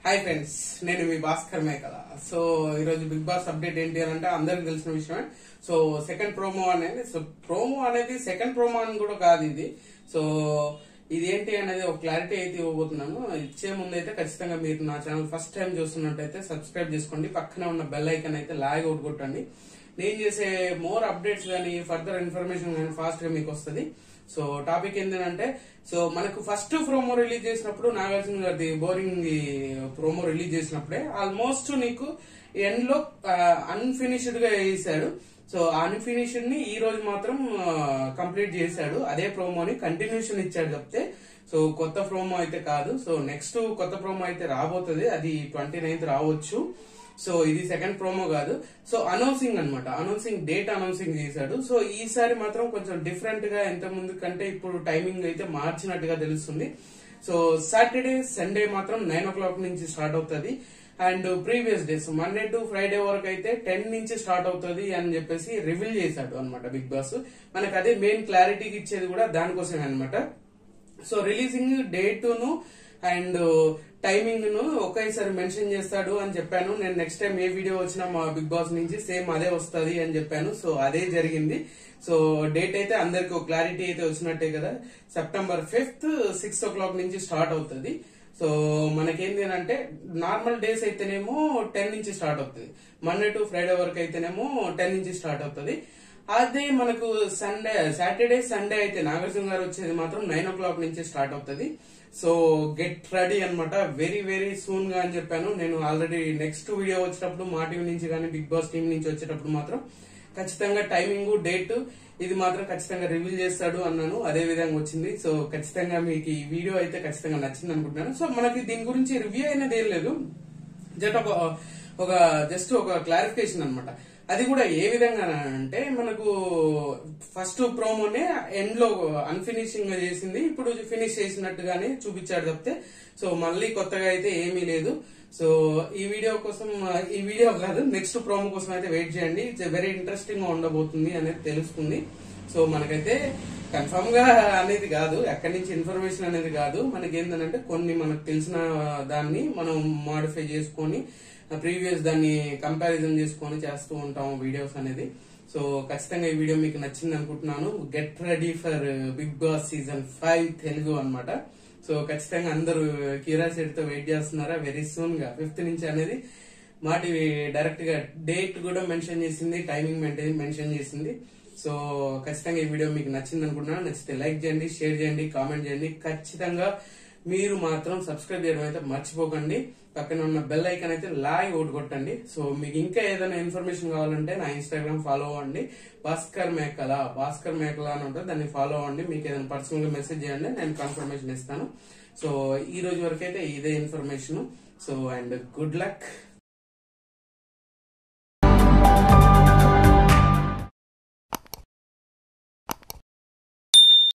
hi friends నేను మీ భాస్కర్ మేకల so ఈరోజు బిగ్ బాస్ అప్డేట్ ఏంటి అని అంటే అందరికి తెలిసిన విషయమే సో సెకండ్ ప్రోమో అనేది సో ప్రోమో అనేది సెకండ్ ప్రోమో అని కూడా కాదు ఇది సో ఇది ఏంటి అనేది ఒక క్లారిటీ అయితే ఇవ్వబోతున్నాను ఇచ్చే ముందు అయితే ఖచ్చితంగా మీరు నా ఛానల్ ఫస్ట్ టైం చూస్తున్నట్టయితే సబ్స్క్రైబ్ చేసుకోండి పక్కనే ఉన్న బెల్ ఐకన్ అయితే లాగ్ అవుట్ కొట్టండి నేను చేసే మోర్ అప్డేట్స్ కానీ ఫర్దర్ ఇన్ఫర్మేషన్ కానీ ఫాస్ట్ గా మీకు వస్తుంది సో టాపిక్ ఏంటంటే సో మనకు ఫస్ట్ ప్రోమో రిలీజ్ చేసినప్పుడు నాగార్జున గారిది బోరింగ్ ప్రోమో రిలీజ్ చేసినప్పుడే ఆల్మోస్ట్ నీకు ఎండ్ లో అన్ఫినిష్డ్ గా వేసాడు సో అన్ఫినిష్డ్ ని ఈ రోజు మాత్రం కంప్లీట్ చేశాడు అదే ప్రోమోని కంటిన్యూషన్ ఇచ్చాడు చెప్తే సో కొత్త ప్రోమో అయితే కాదు సో నెక్స్ట్ కొత్త ప్రోమో అయితే రాబోతుంది అది ట్వంటీ నైన్త్ రావచ్చు సో ఇది సెకండ్ ప్రోమో కాదు సో అనౌన్సింగ్ అన్నమాట అనౌన్సింగ్ డేట్ అనౌన్సింగ్ చేశాడు సో ఈసారి మాత్రం కొంచెం డిఫరెంట్ గా ఎంత ముందు కంటే ఇప్పుడు టైమింగ్ అయితే మార్చినట్టుగా తెలుస్తుంది సో సాటర్డే సండే మాత్రం నైన్ ఓ క్లాక్ నుంచి స్టార్ట్ అవుతుంది and previous days Monday to Friday వరకు అయితే టెన్ నుంచి స్టార్ట్ అవుతుంది అని చెప్పేసి రివీల్ చేశాడు అనమాట బిగ్ బాస్ మనకు అదే మెయిన్ క్లారిటీకి ఇచ్చేది కూడా దానికోసమే అనమాట సో రిలీజింగ్ డేటును అండ్ టైమింగ్ ను ఒకేసారి మెన్షన్ చేస్తాడు అని చెప్పాను నేను నెక్స్ట్ టైం ఏ వీడియో వచ్చినా మా బిగ్ బాస్ నుంచి సేమ్ అదే వస్తుంది అని చెప్పాను సో అదే జరిగింది సో డేట్ అయితే అందరికి ఒక క్లారిటీ అయితే వచ్చినట్టే కదా September fifth six o'clock నుంచి స్టార్ట్ అవుతుంది సో మనకేంది అంటే నార్మల్ డేస్ అయితేనేమో టెన్ నుంచి స్టార్ట్ అవుతుంది మండే టు ఫ్రైడే వరకు అయితేనేమో టెన్ నుంచి స్టార్ట్ అవుతుంది అదే మనకు సండే సాటర్డే సండే అయితే నాగార్జున గారు వచ్చేది మాత్రం నైన్ ఓ క్లాక్ నుంచి స్టార్ట్ అవుతుంది సో గెట్ రెడీ అనమాట వెరీ వెరీ సూన్ గా అని చెప్పాను నేను ఆల్రెడీ నెక్స్ట్ వీడియో వచ్చేటప్పుడు మా టీం నుంచి కానీ బిగ్ బాస్ టీం నుంచి వచ్చేటప్పుడు మాత్రం ఖచ్చితంగా టైమింగ్ డేట్ ఇది మాత్రం ఖచ్చితంగా రివీల్ చేస్తాడు అన్నాను అదే విధంగా వచ్చింది సో ఖచ్చితంగా మీకు ఈ వీడియో అయితే ఖచ్చితంగా నచ్చింది అనుకుంటున్నాను సో మనకి దీని గురించి రివ్యూ అనేది ఏం లేదు జస్ట్ ఒక ఒక జస్ట్ ఒక క్లారిఫికేషన్ అన్నమాట అది కూడా ఏ విధంగా అంటే మనకు ఫస్ట్ ప్రోమోనే ఎండ్ లో అన్ఫినిషింగ్ గా చేసింది ఇప్పుడు ఫినిష్ చేసినట్టుగానే చూపించాడు తప్పితే సో మళ్ళీ కొత్తగా అయితే ఏమీ లేదు సో ఈ వీడియో కోసం ఈ వీడియో కాదు నెక్స్ట్ ప్రోమో కోసం అయితే వెయిట్ చేయండి ఇట్స్ వెరీ ఇంట్రెస్టింగ్ గా ఉండబోతుంది అనేది తెలుస్తుంది సో మనకైతే కన్ఫర్మ్ గా అనేది కాదు ఎక్కడి నుంచి ఇన్ఫర్మేషన్ అనేది కాదు మనకి ఏంటంటే కొన్ని మనకు తెలిసిన దాన్ని మనం మాడిఫై చేసుకొని ప్రీవియస్ దాన్ని కంపారిజన్ చేసుకొని చేస్తూ ఉంటాం వీడియోస్ అనేది సో ఖచ్చితంగా ఈ వీడియో మీకు నచ్చింది అనుకుంటున్నాను get ready for Bigg Boss season five Telugu అన్నమాట సో ఖచ్చితంగా అందరూ క్యూరియాసిటీతో వెయిట్ చేస్తున్నారా వెరీ సూన్ గా ఫిఫ్త్ నుంచి అనేది మా టీవీ డైరెక్ట్ గా డేట్ కూడా మెన్షన్ చేసింది టైమింగ్ మెన్షన్ చేసింది సో ఖచ్చితంగా ఈ వీడియో మీకు నచ్చింది అనుకుంటున్నాను నచ్చితే లైక్ చేయండి షేర్ చేయండి కామెంట్ చేయండి ఖచ్చితంగా మీరు మాత్రం సబ్స్క్రైబ్ చేయడం అయితే మర్చిపోకండి పక్కన ఉన్న బెల్ ఐకన్ అయితే లాగ్ ఓటు కొట్టండి సో మీకు ఇంకా ఏదైనా ఇన్ఫర్మేషన్ కావాలంటే నా ఇన్స్టాగ్రామ్ ఫాలో అవ్వండి భాస్కర్ మేకల భాస్కర్ మేకల అని ఉంటుంది దాన్ని ఫాలో అవ్వండి మీకు ఏదైనా పర్సనల్ గా మెసేజ్ చేయండి నేను కన్ఫర్మేషన్ ఇస్తాను సో ఈ రోజు వరకు అయితే ఇదే information so and good luck